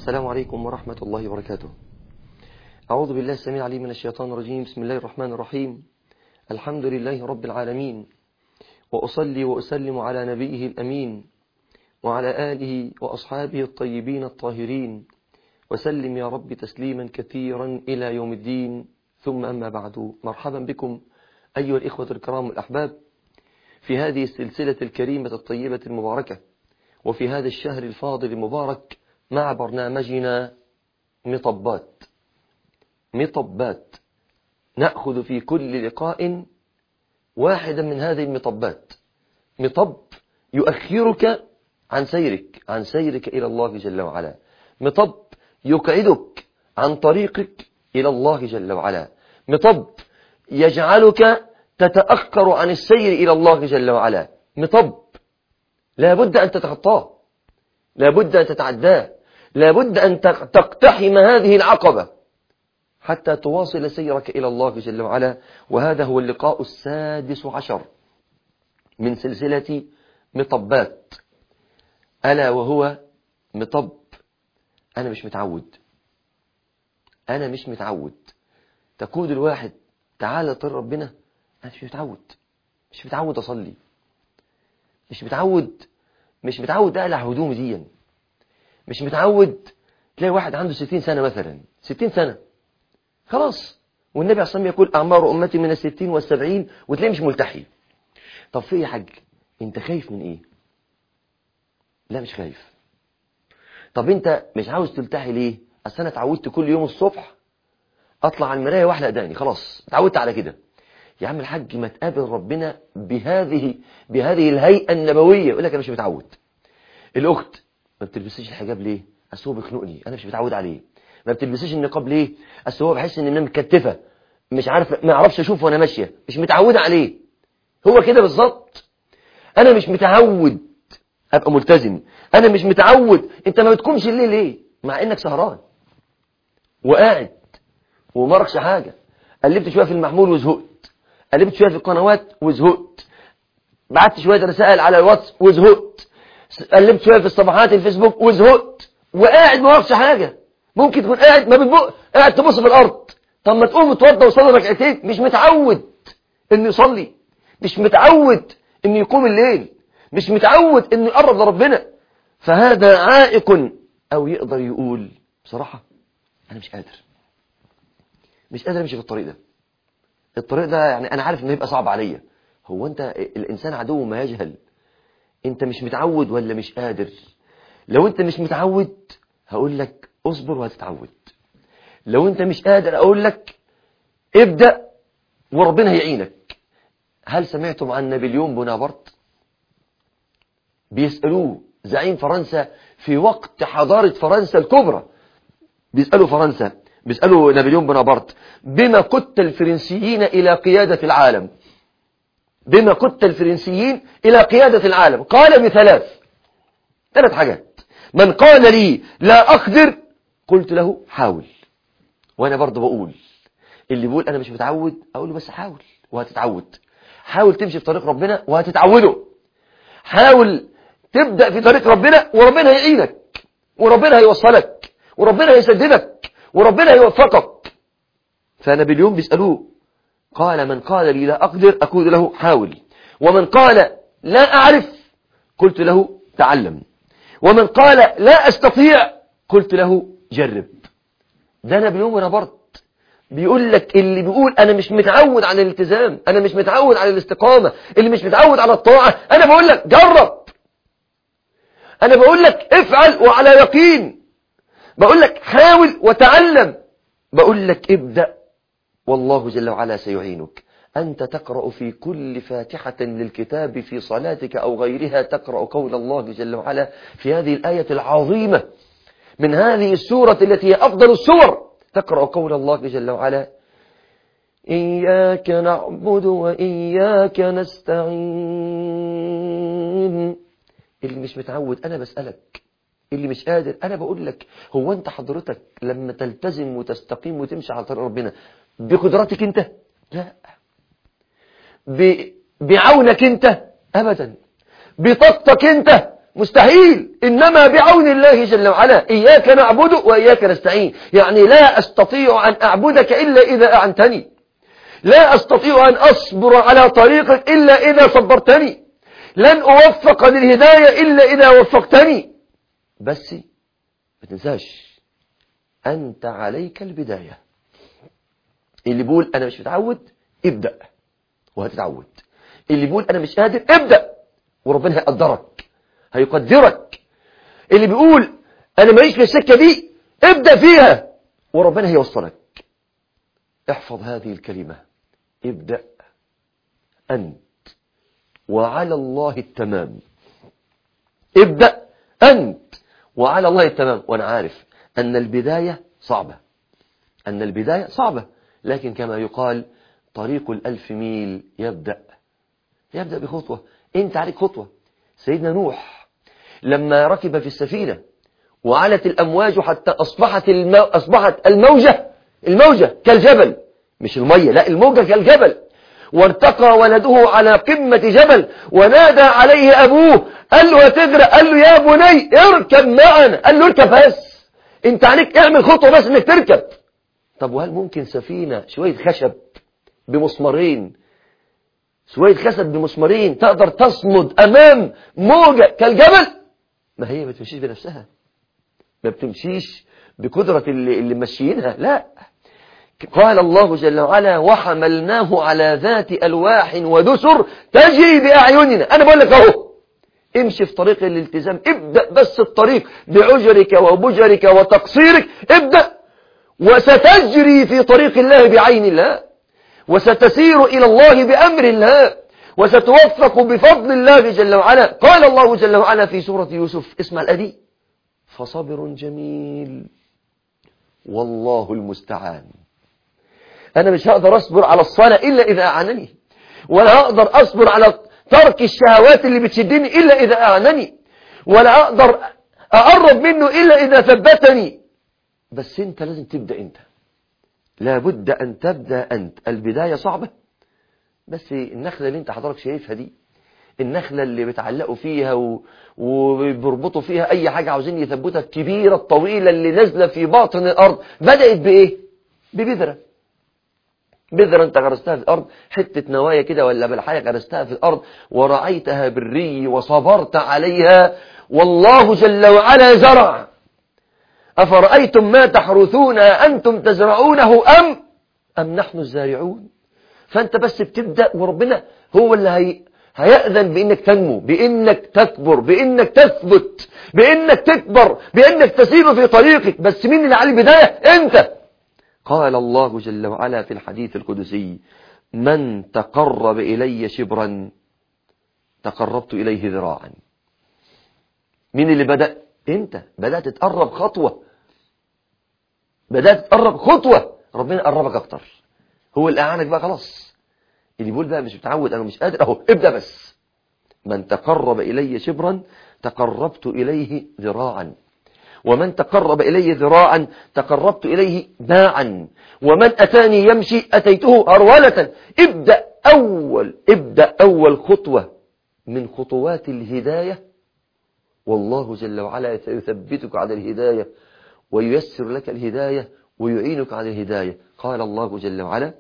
السلام عليكم ورحمة الله وبركاته أعوذ بالله السميع العليم من الشيطان الرجيم بسم الله الرحمن الرحيم الحمد لله رب العالمين وأصلي وأسلم على نبيه الأمين وعلى آله وأصحابه الطيبين الطاهرين وسلم يا رب تسليما كثيرا إلى يوم الدين ثم أما بعد مرحبا بكم أيها الإخوة الكرام الأحباب في هذه السلسلة الكريمة الطيبة المباركة وفي هذا الشهر الفاضل المبارك مع برنامجنا مطبات مطبات نأخذ في كل لقاء واحدا من هذه المطبات مطب يؤخرك عن سيرك عن سيرك إلى الله جل وعلا مطب يقعدك عن طريقك إلى الله جل وعلا مطب يجعلك تتأخر عن السير إلى الله جل وعلا مطب لا بد أن تتخطاه لا بد أن تتعداه لا بد أن تقتحم هذه العقبة حتى تواصل سيرك إلى الله جل وعلا وهذا هو اللقاء السادس عشر من سلسلة مطبات ألا وهو مطب أنا مش متعود أنا مش متعود تقول الواحد تعالى طر ربنا أنا مش متعود مش متعود أصلي مش متعود مش متعود أقلع هدومي ديا مش متعود تلاقي واحد عنده ستين سنة مثلا ستين سنة خلاص والنبي عليه الصلاة والسلام يقول أعمار أمتي من الستين والسبعين وتلاقيه مش ملتحي طب في يا حاج أنت خايف من إيه لا مش خايف طب أنت مش عاوز تلتحي ليه أصل أنا اتعودت كل يوم الصبح أطلع على المراية وأحلق دقني خلاص اتعودت على كده يا عم الحاج ما تقابل ربنا بهذه بهذه الهيئة النبوية يقول لك أنا مش متعود الأخت ما بتلبسيش الحجاب ليه أصل هو بيخنقني أنا مش متعود عليه ما بتلبسيش النقاب ليه أصل هو بحس إن أنا متكتفة مش عارف ما اعرفش أشوف وأنا ماشية مش متعود عليه هو كده بالظبط أنا مش متعود أبقى ملتزم أنا مش متعود أنت ما بتقومش الليل ليه مع إنك سهران وقاعد ومركش حاجة قلبت شوية في المحمول وزهقت قلبت شوية في القنوات وزهقت بعت شوية رسائل على الواتس وزهقت قلبت شوية في الصفحات الفيسبوك وزهقت وقاعد ما وراكش حاجة ممكن تكون قاعد ما بتبق قاعد تبص في الأرض طب ما تقوم تتوضى وصلي ركعتين مش متعود إنه يصلي مش متعود إنه يقوم الليل مش متعود إنه يقرب لربنا فهذا عائق أو يقدر يقول بصراحة أنا مش قادر مش قادر أمشي في الطريق ده الطريق ده يعني أنا عارف إنه يبقى صعب عليا هو أنت الإنسان عدو ما يجهل أنت مش متعود ولا مش قادر لو أنت مش متعود هقول لك اصبر وهتتعود لو أنت مش قادر أقول لك ابدأ وربنا هيعينك هل سمعتم عن نابليون بونابرت بيسألوه زعيم فرنسا في وقت حضارة فرنسا الكبرى بيسألوا فرنسا بيسألوا نابليون بونابرت بما قدت الفرنسيين إلى قيادة العالم بما قدت الفرنسيين إلى قيادة العالم قال بثلاث ثلاث حاجات من قال لي لا أقدر قلت له حاول وأنا برضه بقول اللي بيقول أنا مش متعود أقول له بس حاول وهتتعود حاول تمشي في طريق ربنا وهتتعوده حاول تبدأ في طريق ربنا وربنا هيعينك وربنا هيوصلك وربنا هيسددك وربنا هيوفقك فنابليون بيسألوه قال من قال لي لا أقدر أقول له حاول ومن قال لا أعرف قلت له تعلم ومن قال لا أستطيع قلت له جرب ده نابليون بونابرت بيقول لك اللي بيقول أنا مش متعود على الالتزام أنا مش متعود على الاستقامة اللي مش متعود على الطاعة أنا بقول لك جرب أنا بقول لك افعل وعلى يقين بقول لك حاول وتعلم بقول لك ابدأ والله جل وعلا سيعينك أنت تقرأ في كل فاتحة للكتاب في صلاتك أو غيرها تقرأ قول الله جل وعلا في هذه الآية العظيمة من هذه السورة التي هي أفضل السور تقرأ قول الله جل وعلا إياك نعبد وإياك نستعين اللي مش متعود أنا بسألك اللي مش قادر أنا بقول لك هو أنت حضرتك لما تلتزم وتستقيم وتمشي على طريق ربنا بقدرتك أنت لا ب... بعونك أنت أبدا بطاقتك أنت مستحيل إنما بعون الله جل وعلا إياك نعبد وإياك نستعين يعني لا أستطيع أن أعبدك إلا إذا أعنتني لا أستطيع أن أصبر على طريقك إلا إذا صبرتني لن أوفق للهداية إلا إذا وفقتني بس ما تنساش أنت عليك البداية اللي بيقول أنا مش متعود ابدأ وهتتعود اللي بيقول أنا مش قادر ابدأ وربنا هيقدرك هيقدرك اللي بيقول أنا ماليش في السكة دي ابدأ فيها وربنا هيوصلك احفظ هذه الكلمة ابدأ أنت وعلى الله التمام ابدأ أنت وعلى الله التمام وأنا عارف أن البداية صعبة أن البداية صعبة لكن كما يقال طريق الألف ميل يبدأ يبدأ بخطوة أنت عليك خطوة سيدنا نوح لما ركب في السفينة وعلت الأمواج حتى أصبحت, المو... أصبحت الموجة الموجة كالجبل مش المية لا الموجة كالجبل وارتقى ولده على قمة جبل ونادى عليه أبوه قال له هتغرق قال له يا بني اركب معنا قال له اركب بس انت عليك اعمل خطوة بس انك تركب طب وهل ممكن سفينة شوية خشب بمسمارين شوية خشب بمسمارين تقدر تصمد أمام موجة كالجبل ما هي ما بتمشيش بنفسها ما بتمشيش بقدرة اللي, اللي ماشيينها لا قال الله جل وعلا وحملناه على ذات ألواح ودسر تجري بأعيننا أنا بقول لك أهو امشي في طريق الالتزام ابدأ بس الطريق بعجرك وبجرك وتقصيرك ابدأ وستجري في طريق الله بعين الله وستسير إلى الله بأمر الله وستوفق بفضل الله جل وعلا قال الله جل وعلا في سورة يوسف اسمع الأدي فصبر جميل والله المستعان أنا مش هقدر أصبر على الصلاة إلا إذا أعنني ولا هقدر أصبر على ترك الشهوات اللي بتشدني إلا إذا أعنني ولا أقدر أقرب منه إلا إذا ثبتني بس أنت لازم تبدأ أنت لابد أن تبدأ أنت البداية صعبة بس النخلة اللي أنت حضرتك شايفها دي النخلة اللي بتعلقوا فيها و... وبيربطوا فيها أي حاجة عاوزين يثبتها الكبيرة الطويلة اللي نازلة في باطن الأرض بدأت بإيه؟ ببذرة بذرة انت غرستها في الأرض حتة نوايا كده ولا بالحاجة غرستها في الأرض ورعيتها بالري وصبرت عليها والله جل وعلا زرع أفرأيتم ما تحرثون أنتم تزرعونه أم أم نحن الزارعون فأنت بس بتبدأ وربنا هو اللي هي هيأذن بإنك تنمو بإنك تكبر بإنك تثبت بإنك تكبر بإنك تسير في طريقك بس مين اللي على البداية أنت قال الله جل وعلا في الحديث القدسي من تقرب إلي شبرا تقربت إليه ذراعا مين اللي بدأ انت بدأت تقرب خطوة بدأت تقرب خطوة ربنا قربك اكتر هو اللي اعانك بقى خلاص اللي بيقول بقى مش متعود انا مش قادر اهو ابدأ بس من تقرب إلي شبرا تقربت إليه ذراعا ومن تقرب إلي ذراعا تقربت إليه باعا ومن أتاني يمشي أتيته هرولة ابدأ أول ابدأ أول خطوة من خطوات الهداية والله جل وعلا يثبتك على الهداية وييسر لك الهداية ويعينك على الهداية قال الله جل وعلا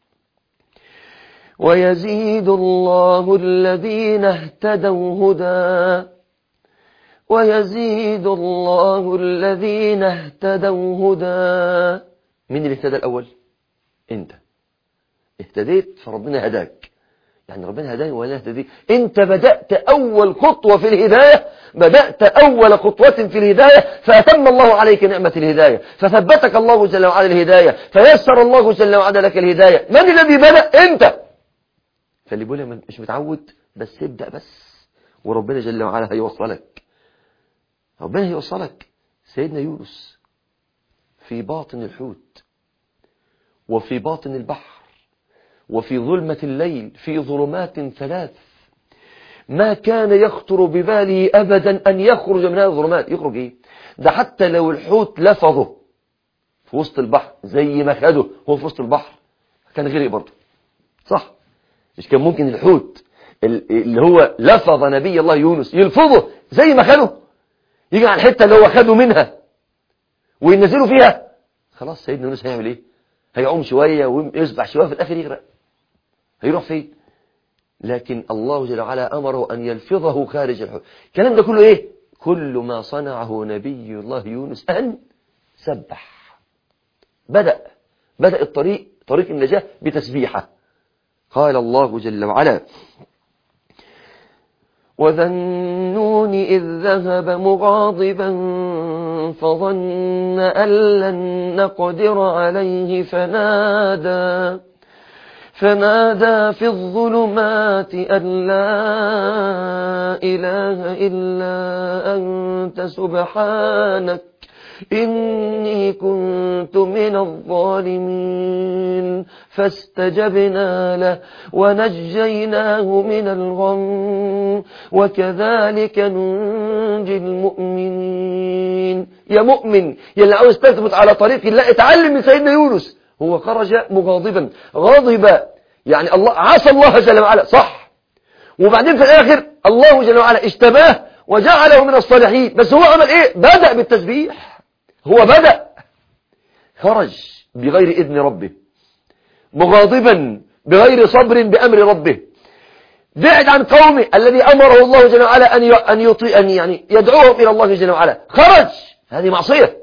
ويزيد الله الذين اهتدوا هدى ويزيد الله الذين اهتدوا هدى مين اللي اهتدى الأول انت اهتديت فربنا هداك يعني ربنا هداني وانا اهتديت انت بدأت اول خطوة في الهداية بدأت اول خطوة في الهداية فأتم الله عليك نعمة الهداية فثبتك الله جل وعلا الهداية فيسر الله جل وعلا لك الهداية من الذي بدأ انت فاللي بيقول مش متعود بس ابدأ بس وربنا جل وعلا هيوصلك ربنا هيوصلك سيدنا يونس في باطن الحوت وفي باطن البحر وفي ظلمة الليل في ظلمات ثلاث ما كان يخطر بباله أبدا أن يخرج من هذه الظلمات يخرج إيه ده حتى لو الحوت لفظه في وسط البحر زي ما خده هو في وسط البحر كان غرق برضه صح مش كان ممكن الحوت اللي هو لفظ نبي الله يونس يلفظه زي ما خده يجي على الحتة اللي هو خده منها وينزلوا فيها خلاص سيدنا يونس هيعمل ايه هيعوم شوية ويسبح شوية في الآخر يغرق هيروح فين لكن الله جل وعلا أمره أن يلفظه خارج الحوت الكلام ده كله ايه كل ما صنعه نبي الله يونس أن سبح بدأ بدأ الطريق طريق النجاة بتسبيحة قال الله جل وعلا وذا النون إذ ذهب مغاضبا فظن أن لن نقدر عليه فنادى فنادى في الظلمات أن لا إله إلا أنت سبحانك إني كنت من الظالمين فاستجبنا له ونجيناه من الغم وكذلك ننجي المؤمنين يا مؤمن يلي عاوز تثبت على طريق الله اتعلم من سيدنا يونس هو خرج مغاضبا غاضبا يعني الله عصى الله جل وعلا صح وبعدين في الآخر الله جل وعلا اشتباه وجعله من الصالحين بس هو عمل ايه بدأ بالتسبيح هو بدأ خرج بغير إذن ربه مغاضبا بغير صبر بأمر ربه بعد عن قومه الذي أمره الله جل وعلا أن أن يطيع أن يعني يدعوهم إلى الله جل وعلا خرج هذه معصية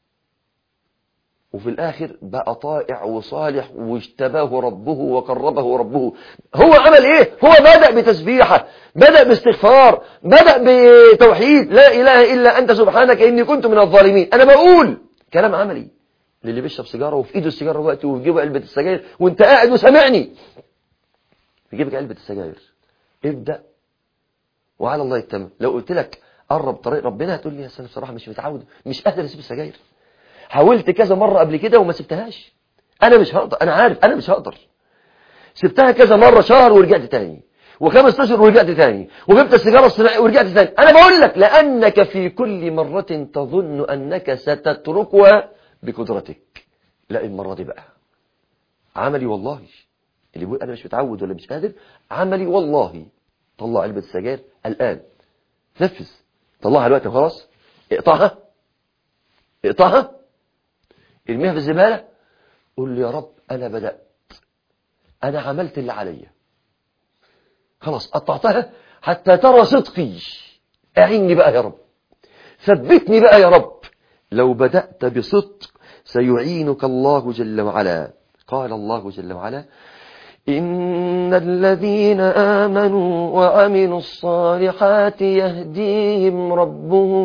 وفي الآخر بقى طائع وصالح واجتباه ربه وقربه ربه هو عمل ايه هو بدأ بتسبيحة بدأ باستغفار بدأ بتوحيد لا إله إلا أنت سبحانك إني كنت من الظالمين أنا بقول كلام عملي للي بيشرب سيجارة وفي إيده السيجارة وقتي وفي جيبه علبة السجاير وانت قاعد وسامعني في جيبك علبة السجاير ابدأ وعلى الله يتم لو قلت لك قرب طريق ربنا هتقول لي يا سلام بصراحة مش متعود مش قادر اسيب السجاير حاولت كذا مرة قبل كده وما سبتهاش انا مش هقدر انا عارف انا مش هقدر سبتها كذا مرة شهر ورجعت تاني وخمس اشهر ورجعت تاني وجبت السيجارة الصناعية ورجعت تاني انا بقول لك لانك في كل مرة تظن انك ستتركها بقدرتك لا المرة دي بقى عملي والله اللي بيقول انا مش متعود ولا مش قادر عملي والله طلع علبة السجاير الان نفذ طلعها دلوقتي خلاص اقطعها اقطعها ارميها في الزبالة قول لي يا رب أنا بدأت أنا عملت اللي عليا خلاص قطعتها حتى ترى صدقي أعني بقى يا رب ثبتني بقى يا رب لو بدأت بصدق سيعينك الله جل وعلا قال الله جل وعلا إن الذين آمنوا وعملوا الصالحات يهديهم ربهم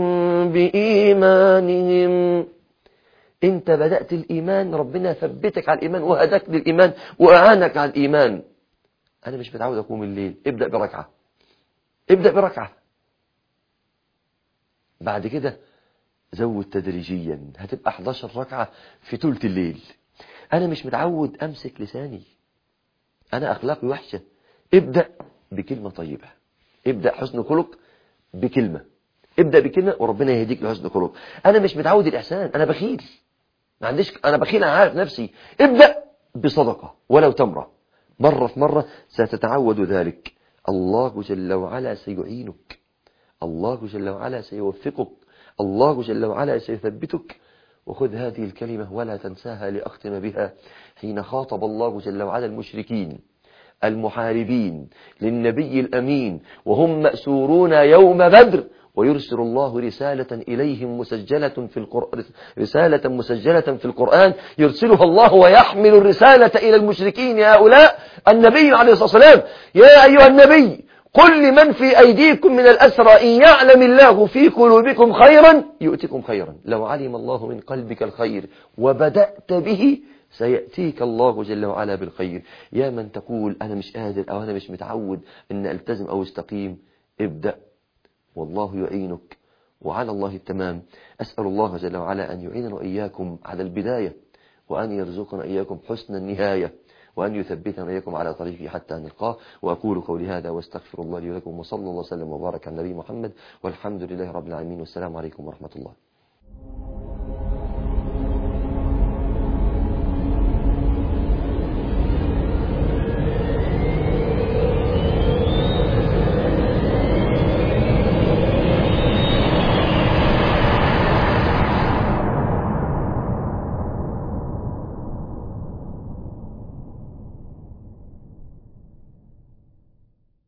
بإيمانهم انت بدأت الإيمان ربنا ثبتك على الإيمان وهداك للإيمان وأعانك على الإيمان أنا مش متعود أقوم الليل ابدأ بركعة ابدأ بركعة بعد كده زود تدريجيا هتبقى 11 ركعة في ثلث الليل أنا مش متعود أمسك لساني أنا أخلاقي وحشة ابدأ بكلمة طيبة ابدأ حسن خلق بكلمة ابدأ بكلمة وربنا يهديك لحسن خلق أنا مش متعود الإحسان أنا بخيل ما عنديش أنا بخيل أنا عارف نفسي ابدأ بصدقة ولو تمرة مرة في مرة ستتعود ذلك الله جل وعلا سيعينك الله جل وعلا سيوفقك الله جل وعلا سيثبتك وخذ هذه الكلمة ولا تنساها لأختم بها حين خاطب الله جل وعلا المشركين المحاربين للنبي الأمين وهم مأسورون يوم بدر ويرسل الله رسالة إليهم مسجلة في القرآن رسالة مسجلة في القرآن يرسلها الله ويحمل الرسالة إلى المشركين يا هؤلاء النبي عليه الصلاة والسلام يا أيها النبي قل لمن في أيديكم من الأسرى إن يعلم الله في قلوبكم خيرا يؤتكم خيرا لو علم الله من قلبك الخير وبدأت به سيأتيك الله جل وعلا بالخير يا من تقول أنا مش قادر أو أنا مش متعود أن ألتزم أو استقيم ابدأ والله يعينك وعلى الله التمام أسأل الله جل وعلا أن يعيننا وإياكم على البداية وأن يرزقنا إياكم حسن النهاية وأن يثبتنا إياكم على طريقه حتى نلقاه وأقول قولي هذا واستغفر الله لي ولكم وصلى الله وسلم وبارك على النبي محمد والحمد لله رب العالمين والسلام عليكم ورحمة الله